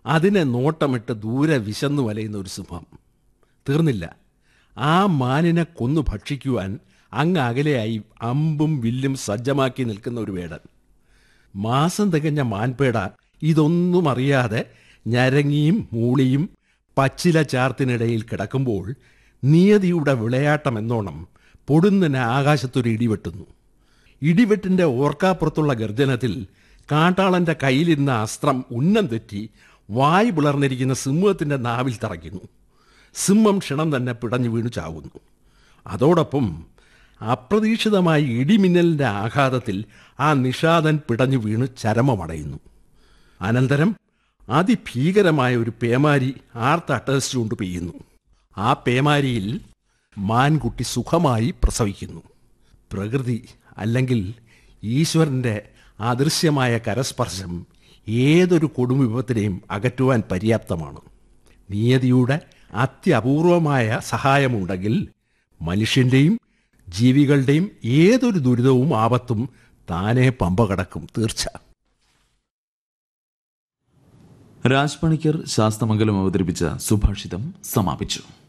അതിനെ നോട്ടമിട്ട് ദൂരെ വിശന്നു വലയുന്ന ഒരു സിംഹം തീർന്നില്ല ആ മാനിനെ കൊന്നു ഭക്ഷിക്കുവാൻ അങ്ങ് അകലെയായി അമ്പും വില്ലും സജ്ജമാക്കി നിൽക്കുന്ന ഒരു വേടൻ മാസം തികഞ്ഞ മാൻപേട ഇതൊന്നും അറിയാതെ ഞരങ്ങിയും മൂളിയും പച്ചില ചാർത്തിനിടയിൽ കിടക്കുമ്പോൾ നിയതിയുടെ വിളയാട്ടം എന്നോണം പൊടുന്നനെ ആകാശത്തൊരു ഇടിവെട്ടുന്നു ഇടിവെട്ടിന്റെ ഓർക്കാപ്പുറത്തുള്ള ഗർജനത്തിൽ കാട്ടാളന്റെ കയ്യിലിരുന്ന അസ്ത്രം ഉന്നം തെറ്റി വായ് പിളർന്നിരിക്കുന്ന സിംഹത്തിന്റെ നാവിൽ തറയ്ക്കുന്നു സിംഹം ക്ഷണം തന്നെ പിടഞ്ഞു വീണു ചാവുന്നു അതോടൊപ്പം അപ്രതീക്ഷിതമായി ഇടിമിന്നലിന്റെ ആഘാതത്തിൽ ആ നിഷാദൻ പിടഞ്ഞു വീണ് ചരമമടയുന്നു അനന്തരം അതിഭീകരമായ ഒരു പേമാരി ആർത്തട്ടഹസിച്ചുകൊണ്ട് പെയ്യുന്നു ആ പേമാരിയിൽ മാൻകുട്ടി സുഖമായി പ്രസവിക്കുന്നു പ്രകൃതി അല്ലെങ്കിൽ ഈശ്വരൻ്റെ അദൃശ്യമായ കരസ്പർശം ഏതൊരു കൊടുംവിപത്തിനെയും അകറ്റുവാൻ പര്യാപ്തമാണ് നിയതിയുടെ അത്യപൂർവമായ സഹായമുണ്ടെങ്കിൽ മനുഷ്യൻ്റെയും ജീവികളുടെയും ഏതൊരു ദുരിതവും ആപത്തും താനേ പമ്പ കടക്കും തീർച്ച രാജ് പണിക്കർ ശാസ്തമംഗലം അവതരിപ്പിച്ച സുഭാഷിതം സമാപിച്ചു